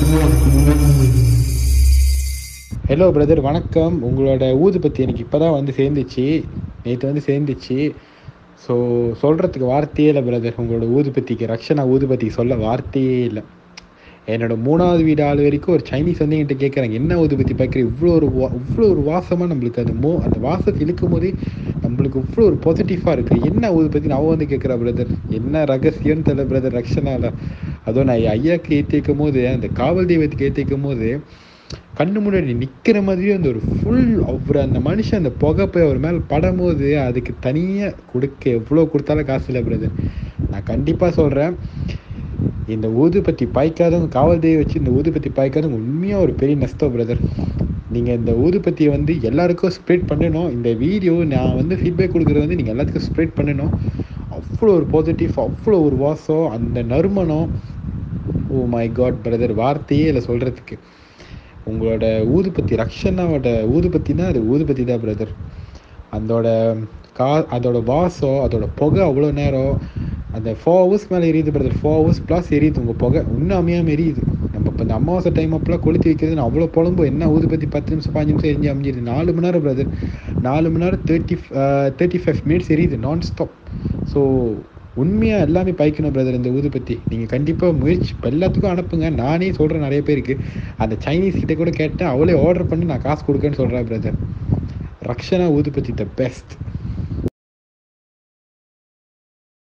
hello brother வணக்கம் உங்களோட ஊதுபத்தி எனக்கு இப்போ தான் வந்து சேர்ந்துச்சு நேற்று வந்து சேர்ந்துச்சு ஸோ சொல்கிறதுக்கு வார்த்தையே இல்லை பிரதர் உங்களோட ஊதுபத்திக்கு ரக்ஷனா ஊதுபத்திக்கு சொல்ல வார்த்தையே இல்லை என்னோட மூணாவது வீடு ஆள் வரைக்கும் ஒரு சைனீஸ் வந்து என்கிட்ட கேட்குறாங்க என்ன ஊதுபத்தி பார்க்குற இவ்வளோ ஒரு வா இவ்வளோ ஒரு வாசமாக நம்மளுக்கு அது மோ அந்த வாசத்தை இழுக்கும் போதே நம்மளுக்கு இவ்வளோ ஒரு பாசிட்டிவாக இருக்குது என்ன ஊதுபத்தி அவன் வந்து கேட்குறா பிரதர் என்ன ரகசியம்னு தெரியல பிரதர் ரக்ஷனால அதுவும் நான் ஐயாக்கு ஏற்றி வைக்கும் போது அந்த காவல் தெய்வத்துக்கு ஏற்றி வைக்கும் போது கண்ணு முன்னாடி நிற்கிற மாதிரியே அந்த ஒரு ஃபுல் அவர் அந்த மனுஷன் அந்த புகை போய் அவர் மேலே படும்போது அதுக்கு தனியாக கொடுக்க எவ்வளோ கொடுத்தாலும் காசு இல்லை பிரதர் நான் கண்டிப்பாக சொல்கிறேன் இந்த ஊதுபத்தி பாய்க்காதவங்க காவல் தெய்வம் வச்சு இந்த ஊதுபத்தி பாய்க்காதவங்க உண்மையாக ஒரு பெரிய நஷ்டம் பிரதர் நீங்கள் இந்த ஊதுபத்தியை வந்து எல்லாருக்கும் ஸ்ப்ரெட் பண்ணணும் இந்த வீடியோ நான் வந்து ஃபீட்பேக் கொடுக்குறது வந்து நீங்கள் எல்லாத்துக்கும் ஸ்ப்ரெட் பண்ணணும் அவ்வளோ ஒரு பாசிட்டிவ் அவ்வளோ ஒரு வாசம் அந்த நறுமணம் ஓ மை காட் பிரதர் வார்த்தையே இல்லை சொல்கிறதுக்கு உங்களோட ஊதுபத்தி ரக்ஷனாவோட ஊதுபத்தினா அது ஊதுபத்தி தான் பிரதர் அதோட கா அதோட வாசம் அதோட புகை அவ்வளோ நேரம் அந்த ஃபோர் ஹவர்ஸ் மேலே எரியுது பிரதர் ஃபோர் ஹவர்ஸ் ப்ளஸ் எரியுது உங்கள் புகை இன்னும் அமையாமல் எரியுது நம்ம இப்போ இந்த அமாவாசை டைம் அப்பெல்லாம் கொளுத்தி வைக்கிறது நான் அவ்வளோ புலம்பு என்ன ஊதுபத்தி பத்து நிமிஷம் பாஞ்சு நிமிஷம் எரிஞ்சு அமைஞ்சிருது நாலு மணி நேரம் பிரதர் நாலு மணி நேரம் தேர்ட்டி தேர்ட்டி ஃபைவ் மினிட்ஸ் எரியுது நான் ஸ்டாப் ஸோ உண்மையாக எல்லாமே பாய்க்கணும் பிரதர் இந்த ஊதுபத்தி நீங்கள் கண்டிப்பாக முயற்சி இப்போ எல்லாத்துக்கும் அனுப்புங்க நானே சொல்கிறேன் நிறைய பேருக்கு அந்த சைனீஸ் கிட்ட கூட கேட்டேன் அவளே ஆர்டர் பண்ணி நான் காசு கொடுக்கேன்னு சொல்கிறேன் பிரதர் ரக்ஷனா ஊதுபத்தி த பெஸ்ட்